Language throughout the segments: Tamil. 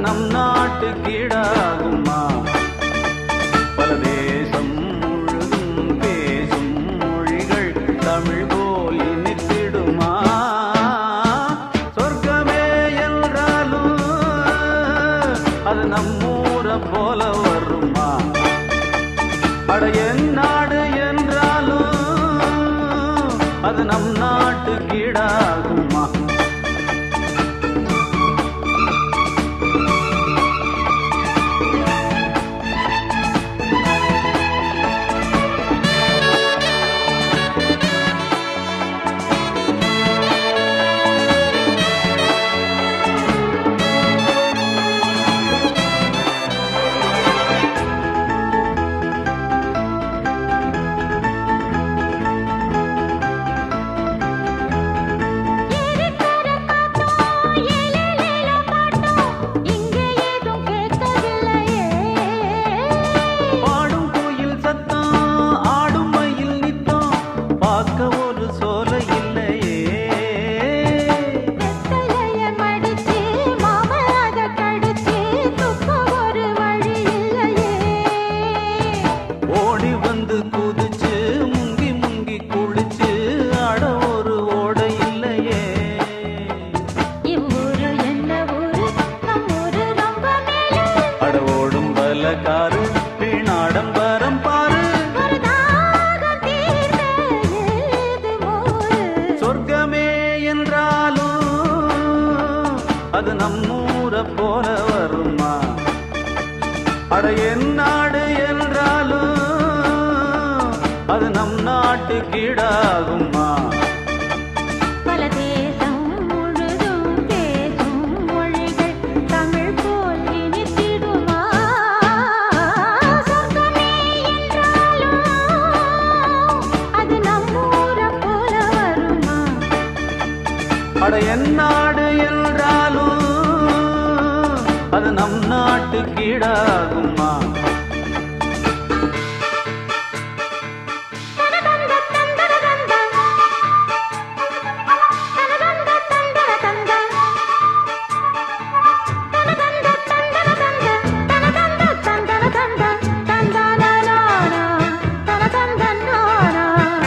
நம் நாட்டு கீழாகுமா பல தேசம் முழுதும் பேசும் மொழிகள் தமிழ் போல் இனித்திடுமா சொர்க்கமே என்றாலும் அது நம்மூர போல வருமா அட என் நாடு என்றாலும் அது நம் நாட்டு கீழாகுமா ஏறிக்கர காட்டும் ஏலேலேல பாட்டும் இங்கே ஏதும் கேட்கவில்லையே பாடும் கோயில் சத்தம் ஆடும் மயில் நித்தம் பார்க்க ஒரு சோலை இல்லையே வெத்தலைய மடிச்சு மாம அத கடிச்சு துப்ப ஒரு வழி இல்லையே ஓடி வந்து குதிச்சு முங்கி முங்கி குளிச்சு ஆட ஒரு ஓடை இல்லையே இவ்வூரு என்ன ஊரு நம் ஊரு ரொம்ப மேலே அட ஓடும் பலகாரு வீணாடம்பரம் பாரு ஒரு தாகம் தீர்க்க ஏது மோரு சொர்க்கமே என்றாலும் அது நம்மூர போல வருமா அட என் நாடு என்றாலும் அது நம் நாட்டு கீழாகுமா பல தேசம் முழுதும் பேசும் மொழிகள் தமிழ் போல் இனித்திடுமா சொர்க்கமே என்றாலும் அது நம்மூர போல வருமா அட என் நாடு என்றாலும் அது நம் நாட்டு கீழாகுமா தனதந்த தந்தர தந்த தனதந்த தந்தர தந்த தனதந்த தந்தர தந்த தனதந்த தந்தர தந்த தந்தானா தனதந்த நானா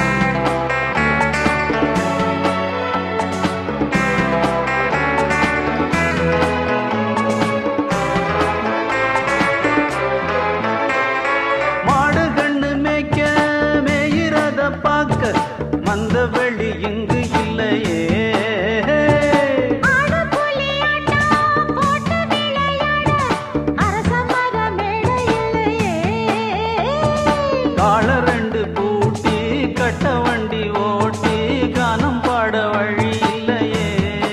மாடு கண்ணு மேய்க்க மேயிறத பார்க்க மந்த வெளி இங்கு இல்லையே ஆடு புலி ஆட்டம் போட்டு விளையாட அரச மர மேடை இல்லையே கால ரெண்டு பூட்டி கட்ட வண்டி ஓட்டி கானம் பாட வழி இல்லையே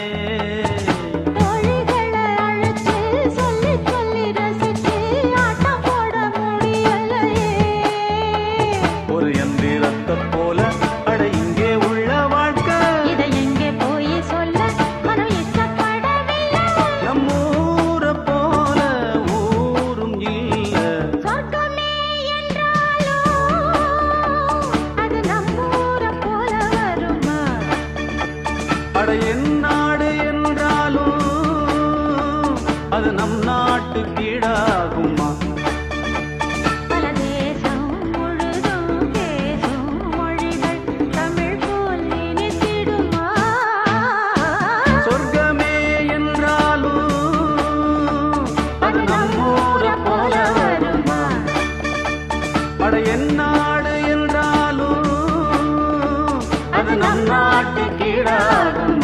தோழிகளை அழைச்சு சொல்லி சொல்லி ரசிச்சு ஆட்டம் போட முடியலையே ஒரு எந்திரத்தை போல அட இங்கே உள்ள வாழ்க்கை இதை எங்கே போய் சொல்ல மனம் இஷ்டப்படவில்லை நம்மூர போல ஊரும் இல்ல சொர்க்கமே என்றாலும் அது நம்மூர போல வருமா அட என் நாடு என்றாலும் அது நம் நாட்டு கீழாகுமா பல தேசம் முழுதும் பேசும் மொழிகள் தமிழ் போல் இனித்திடுமா சொர்க்கமே என்றாலும் அது நம்மூர போல வருமா அட என் நாடு என்றாலும் அது நம் நாட்டு கீழாகுமா